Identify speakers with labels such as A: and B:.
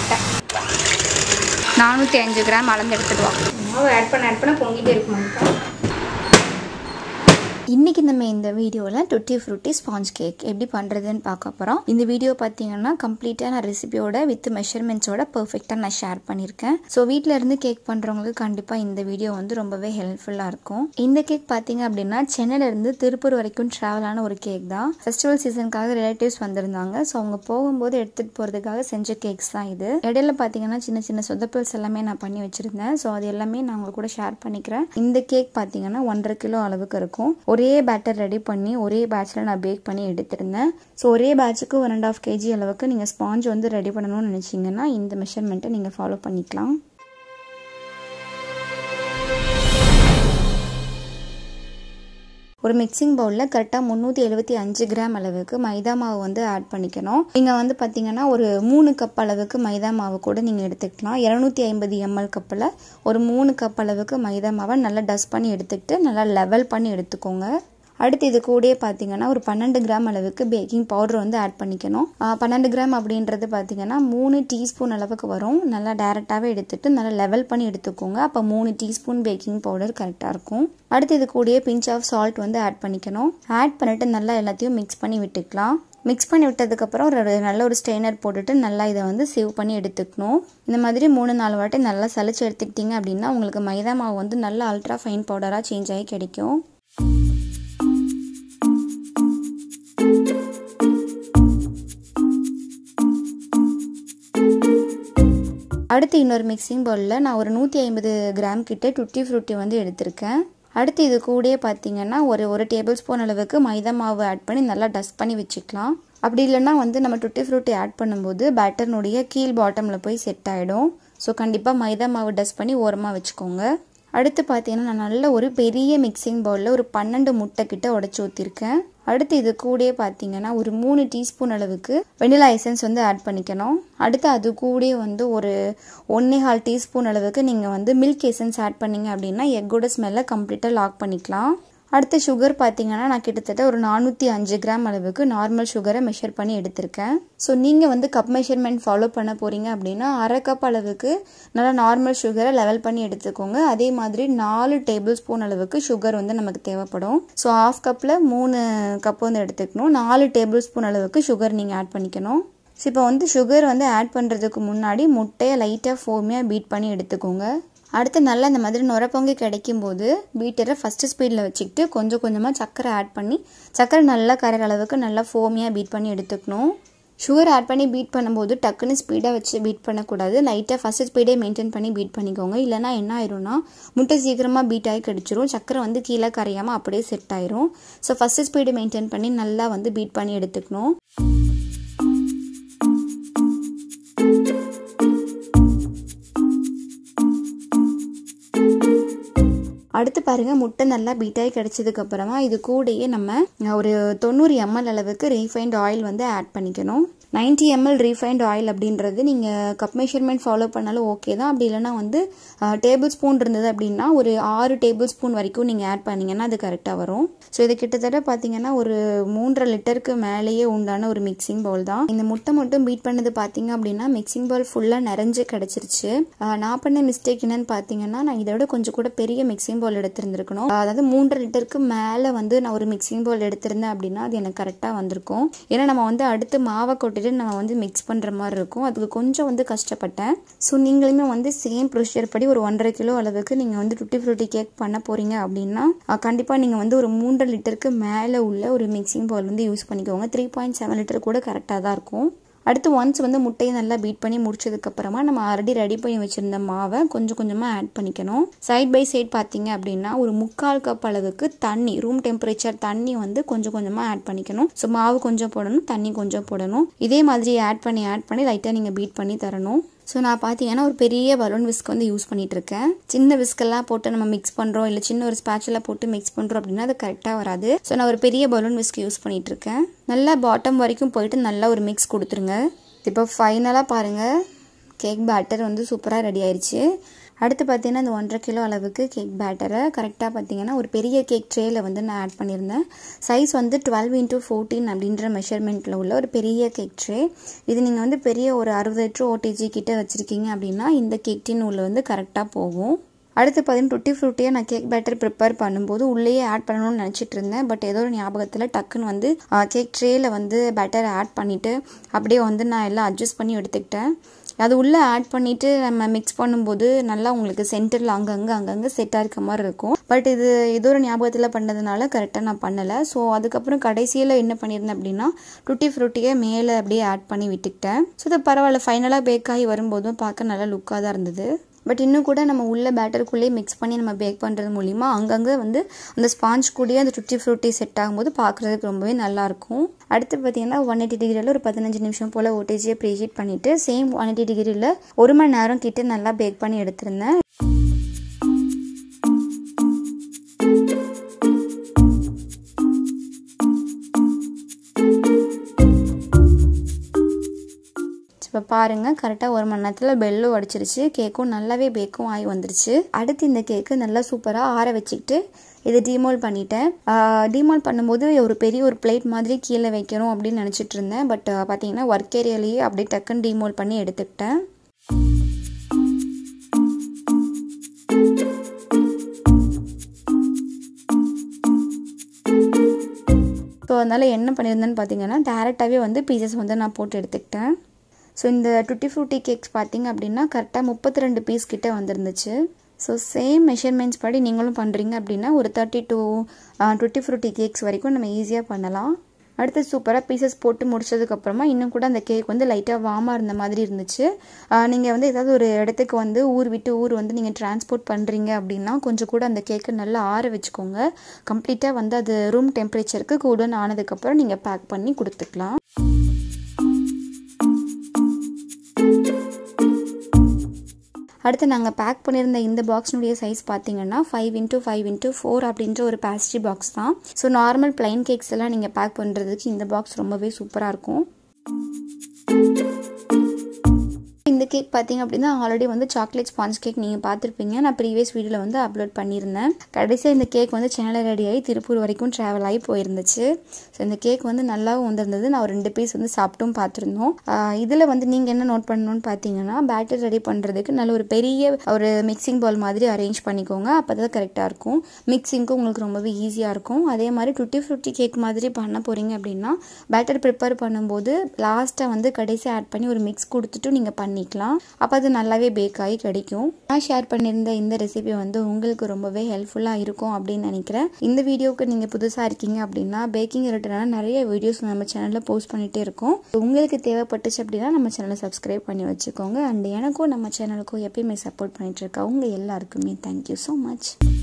A: முட்டை நானூற்றி அஞ்சு கிராம் அளந்து எடுத்துட்டு வா மாவு ஆட் பண்ண ஆட் பண்ண பொங்கிட்டே இருக்குமாக்கா
B: இன்றைக்கி நம்ம இந்த வீடியோவில் டுட்டி ஃப்ரூட்டி ஸ்பாஞ்ச் கேக் எப்படி பண்ணுறதுன்னு பார்க்க போகிறோம் இந்த வீடியோ பார்த்தீங்கன்னா கம்ப்ளீட்டாக நான் ரெசிபியோட வித் மெஷர்மெண்ட்ஸோட பர்ஃபெக்டாக நான் ஷேர் பண்ணியிருக்கேன் ஸோ வீட்டில் இருந்து கேக் பண்ணுறவங்களுக்கு கண்டிப்பாக இந்த வீடியோ வந்து ரொம்பவே ஹெல்ப்ஃபுல்லாக இருக்கும் இந்த கேக் பார்த்தீங்க அப்படின்னா சென்னையிலேருந்து திருப்பூர் வரைக்கும் ட்ராவல் ஆன ஒரு கேக் தான் ஃபெஸ்டிவல் சீசனுக்காக ரிலேட்டிவ்ஸ் வந்திருந்தாங்க ஸோ அவங்க போகும்போது எடுத்துகிட்டு போகிறதுக்காக செஞ்ச கேக்ஸ் தான் இது இடையில பார்த்தீங்கன்னா சின்ன சின்ன சொதப்பல்ஸ் எல்லாமே நான் பண்ணி வச்சுருந்தேன் ஸோ அது எல்லாமே நான் உங்க கூட ஷேர் பண்ணிக்கிறேன் இந்த கேக் பார்த்தீங்கன்னா ஒன்றரை கிலோ அளவுக்கு இருக்கும் ஒரே பேட்டர் ரெடி பண்ணி ஒரே பேட்சில் நான் பேக் பண்ணி எடுத்திருந்தேன் ஸோ ஒரே பேட்சுக்கு ஒன் அண்ட் ஆஃப் கேஜி அளவுக்கு நீங்கள் ஸ்பாஞ்ச் வந்து ரெடி பண்ணணும்னு நினச்சிங்கன்னா இந்த மெஷர்மெண்ட்டை நீங்கள் ஃபாலோ பண்ணிக்கலாம் ஒரு மிக்சிங் பவுலில் கரெக்டாக முந்நூற்றி எழுபத்தி அஞ்சு கிராம் அளவுக்கு மைதா மாவு வந்து ஆட் பண்ணிக்கணும் நீங்கள் வந்து பார்த்தீங்கன்னா ஒரு மூணு கப் அளவுக்கு மைதா மாவு கூட நீங்கள் எடுத்துக்கலாம் இரநூத்தி ஐம்பது எம்எல் கப்பில் ஒரு மூணு கப் அளவுக்கு மைதா மாவை நல்லா டஸ்ட் பண்ணி எடுத்துக்கிட்டு நல்லா லெவல் பண்ணி எடுத்துக்கோங்க அடுத்து இது கூடயே பார்த்தீங்கன்னா ஒரு பன்னெண்டு கிராம் அளவுக்கு பேக்கிங் பவுடர் வந்து ஆட் பண்ணிக்கணும் பன்னெண்டு கிராம் அப்படின்றது பார்த்தீங்கன்னா மூணு டீஸ்பூன் அளவுக்கு வரும் நல்லா டேரெக்டாகவே எடுத்துட்டு நல்லா லெவல் பண்ணி எடுத்துக்கோங்க அப்போ மூணு டீஸ்பூன் பேக்கிங் பவுடர் கரெக்டாக இருக்கும் அடுத்து இது கூடயே பிஞ்ச் ஆஃப் சால்ட் வந்து ஆட் பண்ணிக்கணும் ஆட் பண்ணிட்டு நல்லா எல்லாத்தையும் மிக்ஸ் பண்ணி விட்டுக்கலாம் மிக்ஸ் பண்ணி விட்டதுக்கப்புறம் ஒரு நல்ல ஒரு ஸ்ட்ரெயினர் போட்டுட்டு நல்லா இதை வந்து சேவ் பண்ணி எடுத்துக்கணும் இந்த மாதிரி மூணு நாலு வாட்டி நல்லா சளிச்சு எடுத்துக்கிட்டிங்க அப்படின்னா உங்களுக்கு மைதா மாவு வந்து நல்ல அல்ட்ரா ஃபைன் பவுடராக சேஞ்ச் ஆகி கிடைக்கும் அடுத்து இன்னொரு மிக்சிங் பவுலில் நான் ஒரு நூற்றி ஐம்பது கிராம் கிட்ட டுட்டி ஃப்ரூட்டி வந்து எடுத்திருக்கேன் அடுத்து இது கூடயே பார்த்தீங்கன்னா ஒரு ஒரு டேபிள் ஸ்பூன் அளவுக்கு மைதா மாவு ஆட் பண்ணி நல்லா டஸ்ட் பண்ணி வச்சுக்கலாம் அப்படி இல்லைன்னா வந்து நம்ம டுட்டி ஃப்ரூட்டி ஆட் பண்ணும்போது பேட்டர்னுடைய கீழ் பாட்டமில் போய் செட் ஆகிடும் ஸோ கண்டிப்பாக மைதா மாவு டஸ்ட் பண்ணி ஓரமாக வச்சுக்கோங்க அடுத்து பார்த்தீங்கன்னா நான் நல்ல ஒரு பெரிய மிக்சிங் பவுலில் ஒரு பன்னெண்டு முட்டை கிட்ட உடச்சி ஊற்றிருக்கேன் அடுத்து இது கூடயே பார்த்தீங்கன்னா ஒரு மூணு டீஸ்பூன் அளவுக்கு வெனிலா எசன்ஸ் வந்து ஆட் பண்ணிக்கணும் அடுத்து அது கூடயே வந்து ஒரு ஒன்னே கால் டீஸ்பூன் அளவுக்கு நீங்கள் வந்து மில்க் எசன்ஸ் ஆட் பண்ணீங்க அப்படின்னா எக்கோட ஸ்மெல்லை கம்ப்ளீட்டாக லாக் பண்ணிக்கலாம் அடுத்து சுகர் பார்த்தீங்கன்னா நான் கிட்டத்தட்ட ஒரு நானூற்றி அஞ்சு கிராம் அளவுக்கு நார்மல் சுகரை மெஷர் பண்ணி எடுத்திருக்கேன் ஸோ நீங்கள் வந்து கப் மெஷர்மெண்ட் ஃபாலோ பண்ண போகிறீங்க அப்படின்னா அரை கப் அளவுக்கு நல்லா நார்மல் சுகரை லெவல் பண்ணி எடுத்துக்கோங்க அதே மாதிரி நாலு டேபிள் ஸ்பூன் அளவுக்கு சுகர் வந்து நமக்கு தேவைப்படும் ஸோ ஆஃப் கப்பில் மூணு கப் வந்து எடுத்துக்கணும் நாலு டேபிள் ஸ்பூன் அளவுக்கு சுகர் நீங்கள் ஆட் பண்ணிக்கணும் ஸோ இப்போ வந்து சுகர் வந்து ஆட் பண்ணுறதுக்கு முன்னாடி முட்டையை லைட்டாக ஃபோமியாக பீட் பண்ணி எடுத்துக்கோங்க அடுத்து நல்லா இந்த மாதிரி நுரப்பொங்கி கிடைக்கும் போது பீட்டரை ஃபஸ்ட்டு ஸ்பீடில் வச்சுக்கிட்டு கொஞ்சம் கொஞ்சமாக சர்க்கரை ஆட் பண்ணி சர்க்கரை நல்லா கரைகிற அளவுக்கு நல்லா ஃபோமியாக பீட் பண்ணி எடுத்துக்கணும் சுகர் ஆட் பண்ணி பீட் பண்ணும்போது டக்குன்னு ஸ்பீடாக வச்சு பீட் பண்ணக்கூடாது லைட்டாக ஃபஸ்ட்டு ஸ்பீடே மெயின்டைன் பண்ணி பீட் பண்ணிக்கோங்க இல்லைனா என்ன ஆயிரும்னா முட்டை சீக்கிரமாக பீட் ஆகி கிடச்சிரும் சர்க்கரை வந்து கீழே கரையாமல் அப்படியே செட் ஆயிரும் ஸோ ஃபஸ்ட்டு ஸ்பீடு மெயின்டைன் பண்ணி நல்லா வந்து பீட் பண்ணி எடுத்துக்கணும் அடுத்து பாருங்க முட்டை நல்லா பீட்டாகி கிடைச்சதுக்கு அப்புறமா இது கூடயே நம்ம ஒரு தொண்ணூறு எம்எல் அளவுக்கு ரீஃபைண்ட் ஆயில் வந்து ஆட் பண்ணிக்கணும் நைன்டி எம்எல் ரீஃபைண்ட் ஆயில் அப்படின்றது நீங்கள் கப் மெஷர்மெண்ட் ஃபாலோ பண்ணாலும் ஓகே தான் அப்படி இல்லைனா வந்து டேபிள் ஸ்பூன் இருந்தது அப்படின்னா ஒரு ஆறு டேபிள் ஸ்பூன் வரைக்கும் நீங்கள் ஆட் பண்ணிங்கன்னா அது கரெக்டாக வரும் ஸோ இது கிட்டத்தட்ட பார்த்தீங்கன்னா ஒரு மூன்றரை லிட்டருக்கு மேலேயே உண்டான ஒரு மிக்சிங் பவுல் தான் இந்த முட்டை மட்டும் பீட் பண்ணது பார்த்தீங்க அப்படின்னா மிக்சிங் பவுல் ஃபுல்லாக நிறைஞ்சு கிடச்சிருச்சு நான் பண்ண மிஸ்டேக் என்னன்னு பார்த்தீங்கன்னா நான் இதை விட கொஞ்சம் கூட பெரிய மிக்சிங் பவுல் எடுத்திருந்துருக்கணும் அதாவது மூன்றரை லிட்டருக்கு மேலே வந்து நான் ஒரு மிக்சிங் பவுல் எடுத்திருந்தேன் அப்படின்னா அது எனக்கு கரெக்டாக வந்திருக்கும் ஏன்னா நம்ம வந்து அடுத்து மாவை கொட்டிட்டு நம்ம வந்து மிக்ஸ் பண்ணுற மாதிரி இருக்கும் அதுக்கு கொஞ்சம் வந்து கஷ்டப்பட்டேன் ஸோ நீங்களுமே வந்து சேம் ப்ரொசீஜர் படி ஒரு ஒன்றரை கிலோ அளவுக்கு நீங்கள் வந்து டுட்டி ஃப்ரூட்டி கேக் பண்ண போகிறீங்க அப்படின்னா கண்டிப்பாக நீங்கள் வந்து ஒரு மூன்றரை லிட்டருக்கு மேலே உள்ள ஒரு மிக்சிங் பவுல் வந்து யூஸ் பண்ணிக்கோங்க த்ரீ பாயிண்ட் செவன் லிட்டர் கூட கரெக்டாக தான் இருக்கும் அடுத்து ஒன்ஸ் வந்து முட்டையை நல்லா பீட் பண்ணி முடிச்சதுக்கப்புறமா நம்ம ஆல்ரெடி ரெடி பண்ணி வச்சுருந்த மாவை கொஞ்சம் கொஞ்சமாக ஆட் பண்ணிக்கணும் சைட் பை சைட் பார்த்தீங்க அப்படின்னா ஒரு முக்கால் கப் அளவுக்கு தண்ணி ரூம் டெம்பரேச்சர் தண்ணி வந்து கொஞ்சம் கொஞ்சமாக ஆட் பண்ணிக்கணும் ஸோ மாவு கொஞ்சம் போடணும் தண்ணி கொஞ்சம் போடணும் இதே மாதிரி ஆட் பண்ணி ஆட் பண்ணி லைட்டாக நீங்கள் பீட் பண்ணி தரணும் ஸோ நான் பார்த்தீங்கன்னா ஒரு பெரிய பலூன் விஸ்க் வந்து யூஸ் பண்ணிட்டு இருக்கேன் சின்ன விஸ்கெல்லாம் போட்டு நம்ம மிக்ஸ் பண்ணுறோம் இல்லை சின்ன ஒரு ஸ்பேச்சில் போட்டு மிக்ஸ் பண்ணுறோம் அப்படின்னா அது கரெக்டாக வராது ஸோ நான் ஒரு பெரிய பலூன் விஸ்க் யூஸ் பண்ணிட்டு இருக்கேன் நல்லா பாட்டம் வரைக்கும் போயிட்டு நல்லா ஒரு மிக்ஸ் கொடுத்துருங்க இப்போ ஃபைனலாக பாருங்கள் கேக் பேட்டர் வந்து சூப்பராக ரெடி ஆயிடுச்சு அடுத்து பார்த்தீங்கன்னா இந்த ஒன்றரை கிலோ அளவுக்கு கேக் பேட்டரை கரெக்டாக பார்த்தீங்கன்னா ஒரு பெரிய கேக் ட்ரேயில் வந்து நான் ஆட் பண்ணியிருந்தேன் சைஸ் வந்து டுவெல் இன்ட்டு ஃபோர்டீன் அப்படின்ற மெஷர்மெண்ட்டில் உள்ள ஒரு பெரிய கேக் ட்ரே இது நீங்கள் வந்து பெரிய ஒரு அறுபது லிட்டர் ஓடிஜி கிட்ட வச்சுருக்கீங்க அப்படின்னா இந்த கேக் டின் உள்ள வந்து கரெக்டாக போகும் அடுத்து பார்த்தீங்கன்னா டுட்டி ஃப்ரூட்டியை நான் கேக் பேட்டர் ப்ரிப்பேர் பண்ணும்போது உள்ளேயே ஆட் பண்ணணும்னு நினச்சிட்டு இருந்தேன் பட் ஏதோ ஒரு ஞாபகத்தில் டக்குன்னு வந்து கேக் ட்ரேயில் வந்து பேட்டரை ஆட் பண்ணிவிட்டு அப்படியே வந்து நான் எல்லாம் அட்ஜஸ்ட் பண்ணி எடுத்துக்கிட்டேன் அது உள்ளே ஆட் பண்ணிவிட்டு நம்ம மிக்ஸ் பண்ணும்போது நல்லா உங்களுக்கு சென்டரில் அங்கங்கே அங்கங்கே செட்டாக இருக்க மாதிரி இருக்கும் பட் இது ஏதோ ஒரு ஞாபகத்தில் பண்ணதுனால கரெக்டாக நான் பண்ணலை ஸோ அதுக்கப்புறம் கடைசியில் என்ன பண்ணியிருந்தேன் அப்படின்னா டுட்டி ஃப்ரூட்டியை மேலே அப்படியே ஆட் பண்ணி விட்டுக்கிட்டேன் ஸோ இது பரவாயில்ல ஃபைனலாக பேக் ஆகி வரும்போதும் பார்க்க நல்லா லுக்காக தான் இருந்தது பட் இன்னும் கூட நம்ம உள்ள பேட்டருக்குள்ளேயே மிக்ஸ் பண்ணி நம்ம பேக் பண்ணுறது மூலிமா அங்கங்கே வந்து அந்த ஸ்பாஞ்ச் கூடயே அந்த டுட்டி ஃப்ரூட்டி செட் ஆகும்போது பார்க்குறதுக்கு ரொம்பவே நல்லாயிருக்கும் அடுத்து பார்த்தீங்கன்னா ஒன் எயிட்டி டிகிரியில் ஒரு பதினஞ்சு நிமிஷம் போல் ஓட்டேஜியை ப்ரீ ஹீட் பண்ணிவிட்டு சேம் ஒன் எயிட்டி டிகிரியில் ஒரு மணி நேரம் கிட்ட நல்லா பேக் பண்ணி எடுத்திருந்தேன் இப்போ பாருங்கள் கரெக்டாக ஒரு மணி நேரத்தில் பெல்லும் அடிச்சிருச்சு கேக்கும் நல்லாவே பேக்கும் ஆகி வந்துருச்சு அடுத்து இந்த கேக்கு நல்லா சூப்பராக ஆற வச்சுக்கிட்டு இதை டிமோல் பண்ணிட்டேன் டிமோல் பண்ணும்போது ஒரு பெரிய ஒரு பிளேட் மாதிரி கீழே வைக்கணும் அப்படின்னு நினச்சிட்டு இருந்தேன் பட் பார்த்தீங்கன்னா ஒர்க் ஏரியாலேயே அப்படியே டக்குன்னு டிமோல் பண்ணி எடுத்துக்கிட்டேன் ஸோ அதனால் என்ன பண்ணியிருந்தேன்னு பார்த்தீங்கன்னா டேரெக்டாகவே வந்து பீசஸ் வந்து நான் போட்டு எடுத்துக்கிட்டேன் ஸோ இந்த டுட்டி ஃப்ரூட்டி கேக்ஸ் பார்த்தீங்க அப்படின்னா கரெக்டாக முப்பத்தி ரெண்டு பீஸ் கிட்டே வந்துருந்துச்சு ஸோ சேம் மெஷர்மெண்ட்ஸ் படி நீங்களும் பண்ணுறீங்க அப்படின்னா ஒரு thirty two tutti frutti cakes வரைக்கும் நம்ம ஈஸியாக பண்ணலாம் அடுத்து சூப்பராக பீசஸ் போட்டு முடிச்சதுக்கப்புறமா இன்னும் கூட அந்த கேக் வந்து லைட்டாக வார்மாக இருந்த மாதிரி இருந்துச்சு நீங்கள் வந்து ஏதாவது ஒரு இடத்துக்கு வந்து ஊர் விட்டு ஊர் வந்து நீங்கள் டிரான்ஸ்போர்ட் பண்ணுறீங்க அப்படின்னா கொஞ்சம் கூட அந்த கேக்கை நல்லா ஆற வச்சுக்கோங்க கம்ப்ளீட்டாக வந்து அது ரூம் டெம்பரேச்சருக்கு கூடுன்னு ஆனதுக்கப்புறம் நீங்கள் பேக் பண்ணி கொடுத்துக்கலாம் அடுத்து நாங்கள் பேக் பண்ணியிருந்த இந்த பாக்ஸ்னுடைய சைஸ் பார்த்தீங்கன்னா five into five into four அப்படின்ற ஒரு பேஸ்ட்ரி பாக்ஸ் தான் ஸோ நார்மல் பிளைன் கேக்ஸ் எல்லாம் நீங்கள் பேக் பண்ணுறதுக்கு இந்த பாக்ஸ் ரொம்பவே சூப்பராக இருக்கும் இந்த கேக் பார்த்தீங்க அப்படின்னா ஆல்ரெடி வந்து சாக்லேட் ஸ்பாஞ்ச் கேக் நீங்கள் பார்த்துருப்பீங்க நான் ப்ரீவியஸ் வீடியோவில் வந்து அப்லோட் பண்ணியிருந்தேன் கடைசியாக இந்த கேக் வந்து சேனல் ரெடி ஆகி திருப்பூர் வரைக்கும் ட்ராவல் ஆகி போயிருந்துச்சு ஸோ இந்த கேக் வந்து நல்லாவும் வந்திருந்தது நான் ஒரு ரெண்டு பீஸ் வந்து சாப்பிட்டும் பார்த்துருந்தோம் இதில் வந்து நீங்கள் என்ன நோட் பண்ணணும்னு பார்த்தீங்கன்னா பேட்டர் ரெடி பண்ணுறதுக்கு நல்ல ஒரு பெரிய ஒரு மிக்சிங் பால் மாதிரி அரேஞ்ச் பண்ணிக்கோங்க அப்போ தான் கரெக்டாக இருக்கும் மிக்சிங்க்கும் உங்களுக்கு ரொம்பவே ஈஸியாக இருக்கும் அதே மாதிரி டுட்டி ஃப்ரூட்டி கேக் மாதிரி பண்ண போகிறீங்க அப்படின்னா பேட்டர் ப்ரிப்பேர் பண்ணும்போது லாஸ்ட்டாக வந்து கடைசி ஆட் பண்ணி ஒரு மிக்ஸ் கொடுத்துட்டு நீங்கள் பண்ணி பண்ணிக்கலாம் அப்போ அது நல்லாவே பேக் ஆகி கிடைக்கும் நான் ஷேர் பண்ணியிருந்த இந்த ரெசிபி வந்து உங்களுக்கு ரொம்பவே ஹெல்ப்ஃபுல்லாக இருக்கும் அப்படின்னு நினைக்கிறேன் இந்த வீடியோவுக்கு நீங்கள் புதுசாக இருக்கீங்க அப்படின்னா பேக்கிங் ரிலேட்டடான நிறைய வீடியோஸ் நம்ம சேனலில் போஸ்ட் பண்ணிகிட்டே இருக்கோம் உங்களுக்கு தேவைப்பட்டுச்சு அப்படின்னா நம்ம சேனலை சப்ஸ்கிரைப் பண்ணி வச்சுக்கோங்க அண்ட் எனக்கும் நம்ம சேனலுக்கும் எப்பயுமே சப்போர்ட் பண்ணிட்டு இருக்கா உங்கள் எல்லாருக்குமே தேங்க்யூ ஸோ மச்